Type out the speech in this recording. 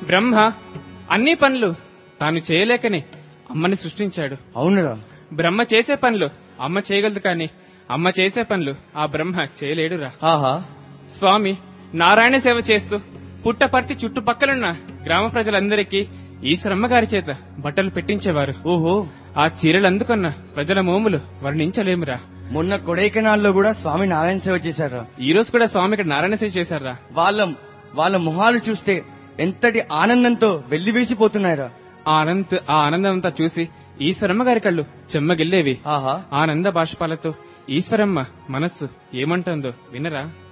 బ్రహ్మ అన్ని పనులు తాను చేయలేకనే అమ్మని సృష్టించాడు అవునురా బ్రహ్మ చేసే పనులు అమ్మ చేయగలదు కానీ అమ్మ చేసే పనులు ఆ బ్రహ్మ చేయలేడురా ఆహా స్వామి నారాయణ సేవ చేస్తూ పుట్టపర్తి చుట్టుపక్కలున్న గ్రామ ప్రజలందరికీ ఈశ్వరమ్మ గారి చేత బట్టలు పెట్టించేవారు ఓహో ఆ చీరలు అందుకున్న ప్రజల మోములు వర్ణించలేమురా మొన్న కొడైకెనాల్లో కూడా స్వామి నారాయణ సేవ చేశారా ఈ రోజు కూడా స్వామి ఇక్కడ నారాయణ సేవ చేశారా వాళ్ళ వాళ్ళ మొహాలు చూస్తే ఎంతటి ఆనందంతో వెల్లివేసిపోతున్నాయిరా ఆ ఆనంద్ ఆ ఆనందం అంతా చూసి ఈశ్వరమ్మ గారి కళ్ళు చెమ్మగిల్లేవి ఆహా ఆనంద బాష్పాలతో ఈశ్వరమ్మ మనస్సు ఏమంటుందో వినరా